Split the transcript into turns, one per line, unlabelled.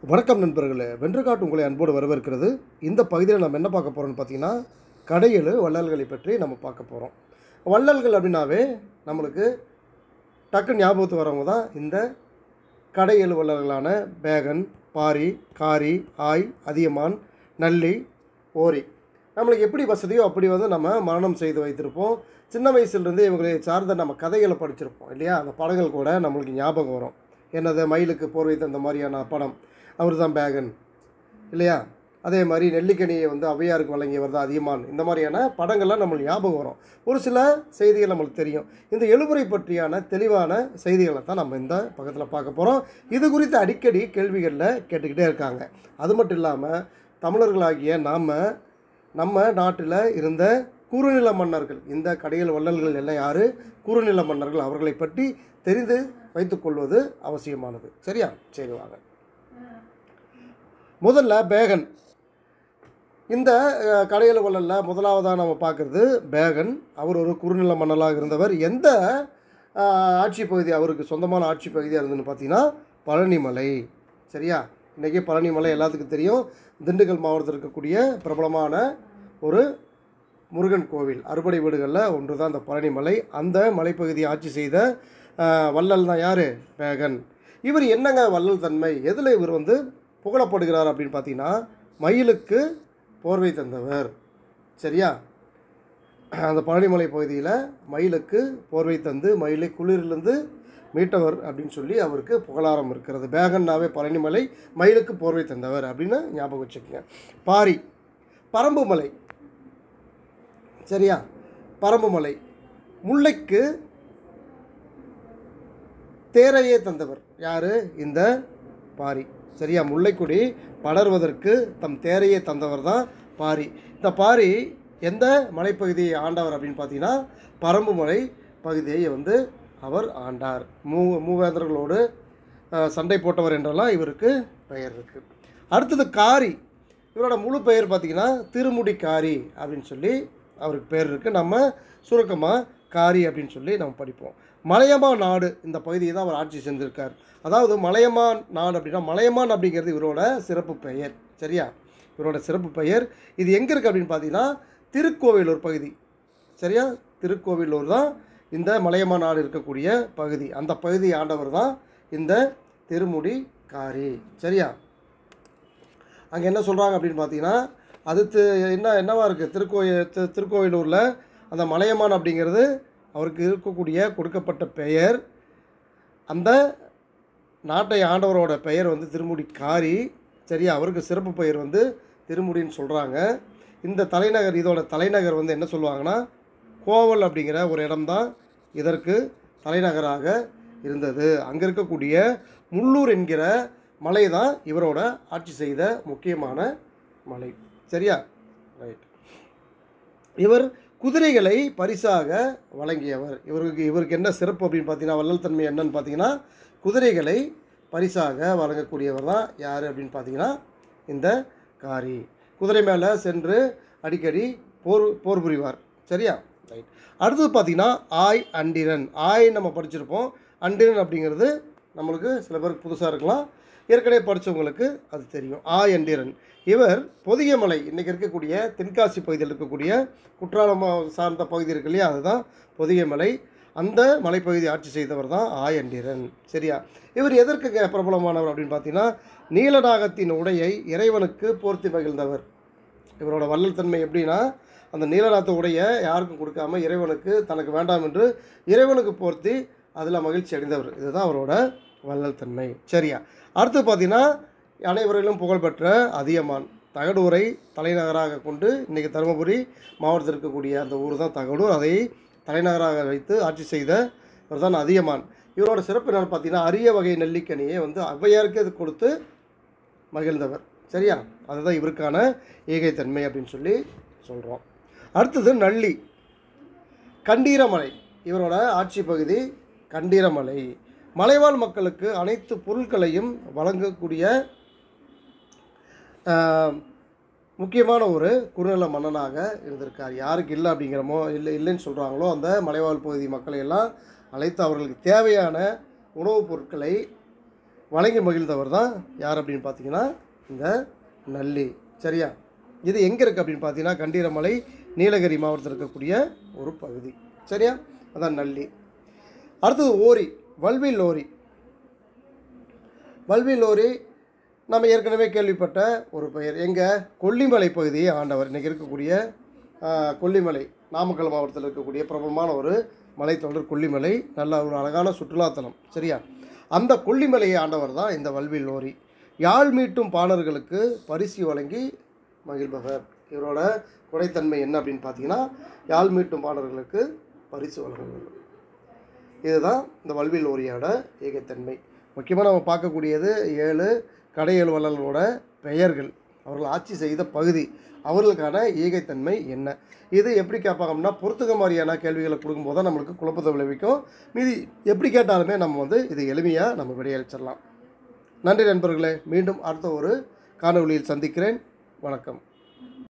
வணக்கம் நண்பர்களே வென்றுகாட்டு உங்களை அன்போடு வரவேற்கிறது இந்த பகுதியில் நம்ம என்ன பார்க்க போகிறோம்னு பார்த்தீங்கன்னா கடையெழு வள்ளல்களை பற்றி நம்ம பார்க்க போகிறோம் வள்ளல்கள் அப்படின்னாவே நம்மளுக்கு டக்கு ஞாபகத்துக்கு வரவங்க தான் இந்த கடையெழு வள்ளல்களான பேகன் பாரி காரி ஆய் அதியமான் நல்லி ஓரி நம்மளுக்கு எப்படி வசதியோ அப்படி வந்து நம்ம மரணம் செய்து வைத்திருப்போம் சின்ன வயசுலேருந்து இவங்களை சார்ந்த நம்ம கதைகளை படிச்சிருப்போம் இல்லையா அந்த படங்கள் கூட நம்மளுக்கு ஞாபகம் வரும் என்னது மயிலுக்கு போர்வை தந்த மாதிரியான படம் அவர் தான் பேகன் இல்லையா அதே மாதிரி நெல்லிக்கனியை வந்து ஔவையாருக்கு வழங்கியவர் தான் அதியமான் இந்த மாதிரியான படங்கள்லாம் நம்மளுக்கு ஞாபகம் வரும் ஒரு சில செய்திகள் நம்மளுக்கு தெரியும் இந்த எழுமுறை பற்றியான தெளிவான செய்திகளை தான் நம்ம இந்த பக்கத்தில் பார்க்க போகிறோம் இது குறித்து அடிக்கடி கேள்விகளில் கேட்டுக்கிட்டே இருக்காங்க அது மட்டும் இல்லாமல் தமிழர்களாகிய நாம் நம்ம நாட்டில் இருந்த குறுநில மன்னர்கள் இந்த கடையில் வள்ளல்கள் எல்லாம் யார் குறுநில மன்னர்கள் அவர்களை பற்றி தெரிந்து வைத்துக்கொள்வது அவசியமானது சரியா சரி வாங்க முதல்ல பேகன் இந்த அஹ், கடையல் வள்ளலில் முதலாவதாக நம்ம பார்க்குறது பேகன் அவர் ஒரு குறுநில மன்னலாக இருந்தவர் எந்த அஹ், ஆட்சி பகுதி அவருக்கு சொந்தமான ஆட்சி பகுதியாக இருந்ததுன்னு பார்த்தீங்கன்னா பழனிமலை சரியா இன்றைக்கி பழனிமலை எல்லாத்துக்கும் தெரியும் திண்டுக்கல் மாவட்டத்தில் இருக்கக்கூடிய பிரபலமான ஒரு முருகன் கோவில் அறுபடை வீடுகளில் ஒன்று தான் இந்த பழனிமலை அந்த மலைப்பகுதியை ஆட்சி செய்த அஹ், வள்ளல் தான் யார் பேகன் இவர் என்னங்க வள்ளல் தன்மை எதில் இவர் வந்து புகழப்படுகிறார் அப்படின்னு பார்த்தீங்கன்னா மயிலுக்கு போர்வை தந்தவர் சரியா அந்த பழனிமலை பகுதியில் மயிலுக்கு போர்வை தந்து மயிலை குளிரிலிருந்து மீட்டவர் அப்படின்னு சொல்லி அவருக்கு புகழாரம் இருக்கிறது பேகன்னாவே பழனிமலை மயிலுக்கு போர்வை தந்தவர் அப்படின்னு ஞாபகம் வச்சுக்கோங்க பாரி பரம்புமலை சரியா பரம்புமலை முல்லைக்கு தேரையே தந்தவர் யார் இந்த பாரி சரியா முல்லைக்குடி படர்வதற்கு தம் தேரையே தந்தவர் தான் பாரி இந்த பாரி எந்த மலைப்பகுதியை ஆண்டவர் அப்படின்னு பார்த்தீங்கன்னா பரம்பு மலை பகுதியை வந்து அவர் ஆண்டார் மூ மூவேந்தர்களோடு அஹ், சண்டை போட்டவர் என்றெல்லாம் இவருக்கு பெயர் இருக்குது அடுத்தது காரி இவரோட முழு பெயர் பார்த்தீங்கன்னா திருமுடி காரி அப்படின்னு சொல்லி அவருக்கு பேர் இருக்குது நம்ம சுருக்கமாக காரி அப்படின்னு சொல்லி நம்ம படிப்போம் மலையமா நாடு இந்த பகுதியை தான் அவர் ஆட்சி செஞ்சிருக்கார் அதாவது மலையமான் நாடு அப்படின்னா மலையமான் அப்படிங்கிறது இவரோட சிறப்பு பெயர் சரியா இவரோட சிறப்பு பெயர் இது எங்கே இருக்குது அப்படின்னு பார்த்தீங்கன்னா திருக்கோவிலூர் பகுதி சரியா திருக்கோவிலூர் தான் இந்த மலையமா நாடு இருக்கக்கூடிய பகுதி அந்த பகுதி ஆண்டவர் தான் இந்த திருமுடி காரி சரியா அங்கே என்ன சொல்கிறாங்க அப்படின்னு பார்த்தீங்கன்னா அது தி- என்ன என்னவா இருக்குது திருக்கோயில் தி- திருக்கோவிலூரில் அந்த மலையமான் அப்படிங்கிறது அவருக்கு இருக்கக்கூடிய கொடுக்கப்பட்ட பெயர் அந்த நாட்டை ஆண்டவரோட பெயர் வந்து திருமுடி காரி சரியா அவருக்கு சிறப்பு பெயர் வந்து திருமுடின்னு சொல்கிறாங்க இந்த தலைநகர் இதோட தலைநகர் வந்து என்ன சொல்லுவாங்கன்னா கோவல் அப்படிங்கிற ஒரு இடம்தான் இதற்கு தலைநகராக இருந்தது அங்கே இருக்கக்கூடிய முள்ளூர் என்கிற மலை தான் இவரோட ஆட்சி செய்த முக்கியமான மலை சரியா ரைட் இவர் குதிரைகளை பரிசாக வழங்கியவர் இவருக்கு இவருக்கு என்ன சிறப்பு அப்படின்னு பார்த்தீங்கன்னா வள்ளல் தன்மை என்னன்னு பார்த்தீங்கன்னா குதிரைகளை பரிசாக வழங்கக்கூடியவர் தான் யார் அப்படின்னு பார்த்தீங்கன்னா இந்த காரி குதிரை மேலே சென்று அடிக்கடி போர் போர் புரிவார் சரியா ரைட் அடுத்தது பார்த்தீங்கன்னா ஆய் அண்டிரன் ஆய் நம்ம படிச்சிருப்போம் அண்டிரன் அப்படிங்கிறது நம்மளுக்கு சில பேருக்கு புதுசாக இருக்கலாம் ஏற்கனவே படித்தவங்களுக்கு அது தெரியும் ஆய் அண்டிரன் இவர் பொதிகைமலை இன்றைக்கி இருக்கக்கூடிய தென்காசி பகுதியில் இருக்கக்கூடிய குற்றாலம் சார்ந்த பகுதி இருக்கு இல்லையா அதுதான் பொதிகைமலை அந்த மலைப்பகுதி ஆட்சி செய்தவர் தான் ஆயண்டிரன் சரியா இவர் எதற்கு க- பிரபலமானவர் அப்படின்னு பார்த்தீங்கன்னா நீலநாகத்தின் உடையை இறைவனுக்கு போர்த்தி மகிழ்ந்தவர் இவரோட வள்ளல் தன்மை எப்படின்னா அந்த நீலநாத்த உடைய யாருக்கும் கொடுக்காம இறைவனுக்கு தனக்கு வேண்டாம் என்று இறைவனுக்கு போர்த்தி அதில் மகிழ்ச்சி அடைந்தவர் இதுதான் அவரோட வள்ளல் தன்மை சரியா அடுத்து பார்த்தீங்கன்னா அனைவரிலும் புகழ்பெற்ற அதியமான் தகடூரை தலைநகராக கொண்டு இன்றைக்கி தருமபுரி மாவட்டத்தில் இருக்கக்கூடிய அந்த ஊர் தான் தகடூர் அதை தலைநகராக வைத்து ஆட்சி செய்த இவர் தான் அதியமான் இவரோட சிறப்பு என்னன்னு பார்த்தீங்கன்னா அரிய வகை நெல்லிக்கனியை வந்து ஔவையாருக்கு அது கொடுத்து மகிழ்ந்தவர் சரியா அதுதான் இவருக்கான ஈகைத்தன்மை அப்படின்னு சொல்லி சொல்கிறோம் அடுத்தது நள்ளி கண்டீரமலை இவரோட ஆட்சி பகுதி கண்டீரமலை மலைவாழ் மக்களுக்கு அனைத்து பொருட்களையும் வழங்கக்கூடிய ஆஹ், முக்கியமான ஒரு குறுநில மன்னனாக இருந்திருக்கார் யாருக்கு இல்லை அப்படிங்கிறமோ இல்லை இல்லைன்னு சொல்கிறாங்களோ அந்த மலைவாழ் பகுதி மக்களை எல்லாம் அழைத்து அவர்களுக்கு தேவையான உணவுப் பொருட்களை வழங்கி மகிழ்ந்தவர் தான் யார் அப்படின்னு பார்த்தீங்கன்னா இந்த நல்லி சரியா இது எங்கே இருக்குது அப்படின்னு பார்த்தீங்கன்னா கண்டீரமலை நீலகிரி மாவட்டத்தில் இருக்கக்கூடிய ஒரு பகுதி சரியா அதான் நல்லி அடுத்தது ஓரி வல்வில் ஓரி வல்வில் ஓரி நம்ம ஏற்கனவே கேள்விப்பட்ட ஒரு பெயர் எங்கே கொல்லிமலை பகுதியை ஆண்டவர் இன்றைக்கி இருக்கக்கூடிய ஆஹ், கொல்லிமலை நாமக்கல் மாவட்டத்தில் இருக்கக்கூடிய பிரபலமான ஒரு மலைத்தொடர் கொல்லிமலை நல்ல ஒரு அழகான சுற்றுலாத்தலம் சரியா அந்த கொல்லிமலையை ஆண்டவர் தான் இந்த வல்வில் ஓரி யாழ் மீட்டும் பாணர்களுக்கு பரிசு வழங்கி மகிழ்பவர் இவரோட குடைத்தன்மை என்ன அப்படின்னு பார்த்தீங்கன்னா யாழ் மீட்டும் பாணர்களுக்கு பரிசு வழங்குவது இதுதான் இந்த வல்வில் ஓரியோட ஏகத்தன்மை முக்கியமாக நம்ம பார்க்கக்கூடியது ஏழு கடையேழு வள்ளலோட பெயர்கள் அவர்கள் ஆட்சி செய்த பகுதி அவர்களுக்கான ஈகைத்தன்மை என்ன இது எப்படி கேட்பாங்க அப்படின்னா பொறுத்துக்க மாதிரியான கேள்விகளை கொடுக்கும்போது தான் நம்மளுக்கு குழப்பத்தை விளைவிக்கும் மீதி எப்படி கேட்டாலுமே நம்ம வந்து இது எளிமையாக நம்ம விடையளிச்சிடலாம் நன்றி நண்பர்களே மீண்டும் அடுத்த ஒரு காணொளியில் சந்திக்கிறேன் வணக்கம்